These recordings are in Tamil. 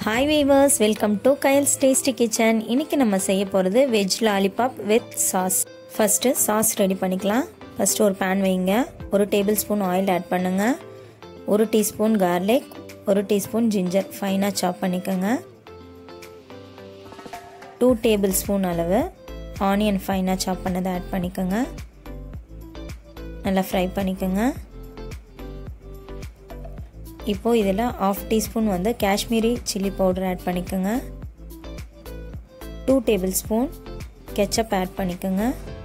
Hi viewers welcome to Kyle's tasty kitchen இன்னைக்கு நம்ம செய்ய போகிறது veg lollipop with sauce first sauce ready பண்ணிக்கலாம் ஃபஸ்ட்டு ஒரு பேன் வைங்க ஒரு டேபிள் ஸ்பூன் ஆயில் ஆட் பண்ணுங்க ஒரு டீஸ்பூன் கார்லிக் ஒரு டீஸ்பூன் ஜிஞ்சர் ஃபைனாக சாப் பண்ணிக்கோங்க டூ டேபிள் ஸ்பூன் அளவு ஆனியன் ஃபைனாக சாப் பண்ணதை ஆட் பண்ணிக்கோங்க நல்லா ஃப்ரை பண்ணிக்கோங்க இப்போது இதில் ஆஃப் டீஸ்பூன் வந்து காஷ்மீரி சில்லி பவுடர் ஆட் பண்ணிக்கோங்க two tablespoon ketchup add பண்ணிக்கோங்க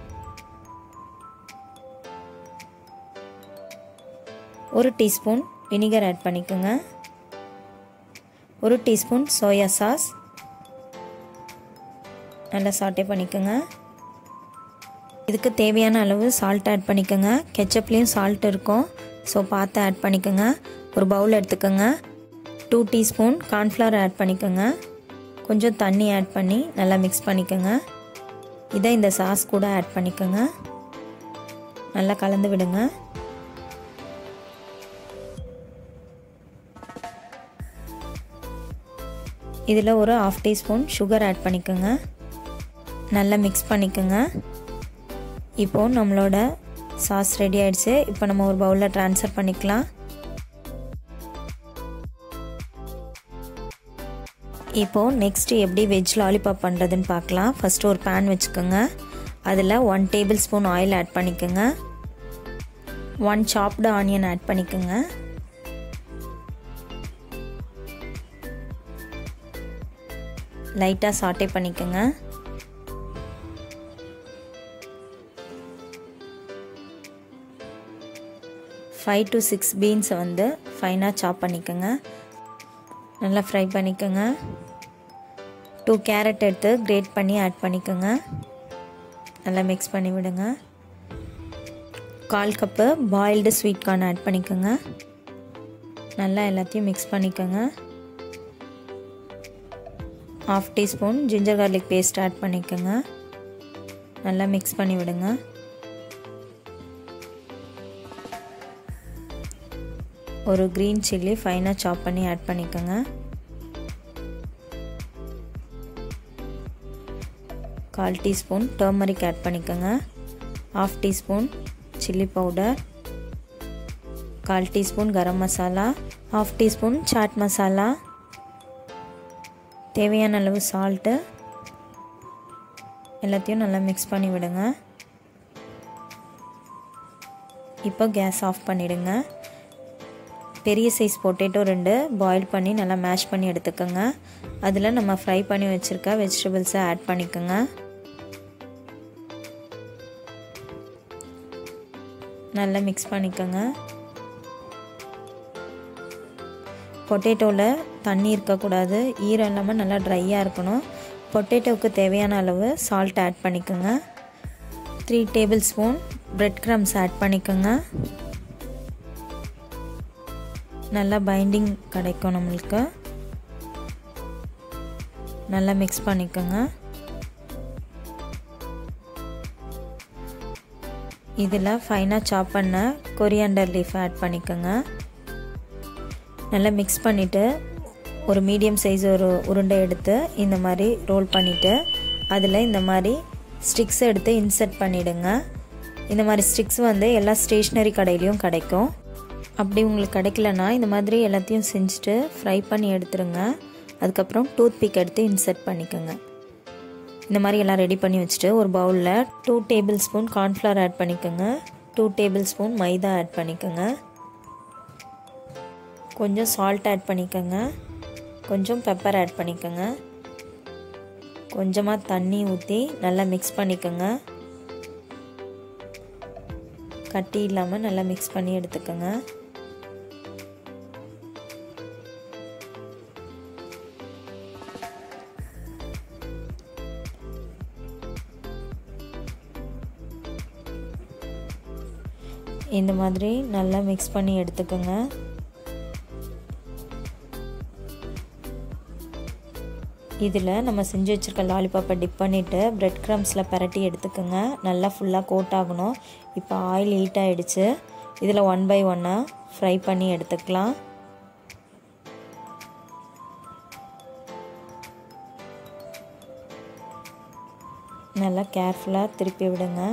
ஒரு டீஸ்பூன் வினிகர் ஆட் பண்ணிக்கோங்க ஒரு டீஸ்பூன் சோயா சாஸ் நல்லா சாட்டே பண்ணிக்கோங்க இதுக்கு தேவையான அளவு சால்ட் ஆட் பண்ணிக்கோங்க கெச்சப்லேயும் சால்ட் இருக்கும் ஸோ பார்த்து ஆட் பண்ணிக்கோங்க ஒரு பவுல் எடுத்துக்கோங்க டூ டீஸ்பூன் கார்ன்ஃப்ளவர் ஆட் பண்ணிக்கோங்க கொஞ்சம் தண்ணி ஆட் பண்ணி நல்லா மிக்ஸ் பண்ணிக்கோங்க இதை இந்த சாஸ் கூட ஆட் பண்ணிக்கோங்க நல்லா கலந்து விடுங்க இதில் ஒரு ஆஃப் டீஸ்பூன் சுகர் ஆட் பண்ணிக்கோங்க நல்லா மிக்ஸ் பண்ணிக்கோங்க இப்போது நம்மளோட சாஸ் ரெடி ஆயிடுச்சு இப்போ நம்ம ஒரு பவுலில் ட்ரான்ஸ்ஃபர் பண்ணிக்கலாம் இப்போது நெக்ஸ்ட்டு எப்படி வெஜ் லாலிபாப் பண்ணுறதுன்னு பார்க்கலாம் ஃபஸ்ட்டு ஒரு பேன் வச்சுக்கோங்க அதில் one tablespoon oil add பண்ணிக்கோங்க ஒன் சாப்டு ஆனியன் ஆட் பண்ணிக்கோங்க லைட்டாக சாட்டே பண்ணிக்கோங்க ஃபைவ் டு சிக்ஸ் பீன்ஸை வந்து ஃபைனாக சாப் பண்ணிக்கோங்க நல்லா ஃப்ரை பண்ணிக்கோங்க டூ கேரட் எடுத்து கிரேட் பண்ணி ஆட் பண்ணிக்கோங்க நல்லா மிக்ஸ் பண்ணி விடுங்க கால் cup boiled sweet corn add பண்ணிக்கோங்க நல்லா எல்லாத்தையும் மிக்ஸ் பண்ணிக்கோங்க half teaspoon ginger garlic paste add பண்ணிக்கோங்க நல்லா மிக்ஸ் பண்ணி விடுங்க ஒரு க்ரீன் சில்லி ஃபைனாக சாப் பண்ணி ஆட் பண்ணிக்கோங்க கால் டீஸ்பூன் டர்மரிக் ஆட் பண்ணிக்கோங்க ஆஃப் டீஸ்பூன் சில்லி பவுடர் கால் teaspoon garam masala half teaspoon chaat masala தேவையான அளவு சால்ட்டு எல்லாத்தையும் நல்லா மிக்ஸ் பண்ணி விடுங்க இப்போ கேஸ் ஆஃப் பண்ணிவிடுங்க பெரிய சைஸ் பொட்டேட்டோ ரெண்டு பாயில் பண்ணி நல்லா மேஷ் பண்ணி எடுத்துக்கோங்க அதில் நம்ம ஃப்ரை பண்ணி வச்சுருக்க வெஜிடபிள்ஸை ஆட் பண்ணிக்கோங்க நல்லா மிக்ஸ் பண்ணிக்கோங்க பொட்டேட்டோவில் தண்ணி இருக்கக்கூடாது ஈரம் இல்லாமல் நல்லா ட்ரையாக இருக்கணும் பொட்டேட்டோவுக்கு தேவையான அளவு சால்ட் ஆட் பண்ணிக்கோங்க three tablespoon bread crumbs add பண்ணிக்கோங்க நல்லா பைண்டிங் கிடைக்கும் நம்மளுக்கு நல்லா மிக்ஸ் பண்ணிக்கோங்க இதில் ஃபைனாக சாப் பண்ண கொரியாண்டர் லீஃப் ஆட் பண்ணிக்கோங்க நல்லா மிக்ஸ் பண்ணிவிட்டு ஒரு மீடியம் சைஸ் ஒரு உருண்டை எடுத்து இந்த மாதிரி ரோல் பண்ணிவிட்டு அதில் இந்த மாதிரி ஸ்டிக்ஸ் எடுத்து இன்சர்ட் பண்ணிவிடுங்க இந்த மாதிரி ஸ்டிக்ஸ் வந்து எல்லா ஸ்டேஷ்னரி கடையிலையும் கிடைக்கும் அப்படி உங்களுக்கு கிடைக்கலனா இந்த மாதிரி எல்லாத்தையும் செஞ்சுட்டு ஃப்ரை பண்ணி எடுத்துருங்க அதுக்கப்புறம் டூத் பிக் எடுத்து இன்சர்ட் பண்ணிக்கோங்க இந்த மாதிரி எல்லாம் ரெடி பண்ணி வச்சுட்டு ஒரு பவுலில் two tablespoon cornflour add பண்ணிக்கோங்க two tablespoon maida add பண்ணிக்கோங்க கொஞ்சம் சால்ட் ஆட் பண்ணிக்கோங்க கொஞ்சம் பெப்பர் ஆட் பண்ணிக்கோங்க கொஞ்சமாக தண்ணி ஊற்றி நல்லா மிக்ஸ் பண்ணிக்கோங்க கட்டி இல்லாமல் நல்லா மிக்ஸ் பண்ணி எடுத்துக்கோங்க இந்த மாதிரி நல்லா மிக்ஸ் பண்ணி எடுத்துக்கோங்க இதில் நம்ம செஞ்சு வச்சுருக்க லாலிபாப்பை டிப் பண்ணிவிட்டு ப்ரெட் க்ரம்ஸில் பரட்டி எடுத்துக்கோங்க நல்லா ஃபுல்லாக கோட் ஆகணும் இப்போ ஆயில் ஹீட் ஆகிடுச்சு இதில் ஒன் பை ஒன்னாக ஃப்ரை பண்ணி எடுத்துக்கலாம் நல்லா கேர்ஃபுல்லாக திருப்பி விடுங்க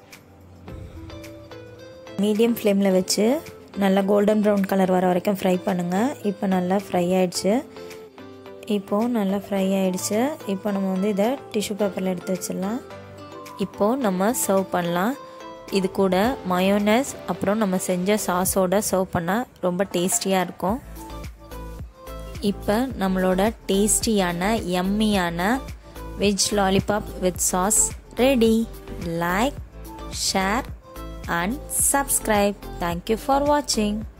மீடியம் ஃப்ளேமில் வச்சு நல்லா கோல்டன் ப்ரௌன் கலர் வர வரைக்கும் ஃப்ரை பண்ணுங்கள் இப்போ நல்லா ஃப்ரை ஆயிடுச்சு இப்போது நல்லா ஃப்ரை ஆயிடுச்சு இப்போ நம்ம வந்து இதை டிஷ்யூ பேப்பரில் எடுத்து வச்சிடலாம் இப்போது நம்ம சர்வ் பண்ணலாம் இது கூட மயோனஸ் அப்புறம் நம்ம செஞ்ச சாஸோட சர்வ் பண்ணால் ரொம்ப டேஸ்டியாக இருக்கும் இப்போ நம்மளோட டேஸ்டியான எம்மியான veg lollipop with sauce ready like share and subscribe. Thank you for watching.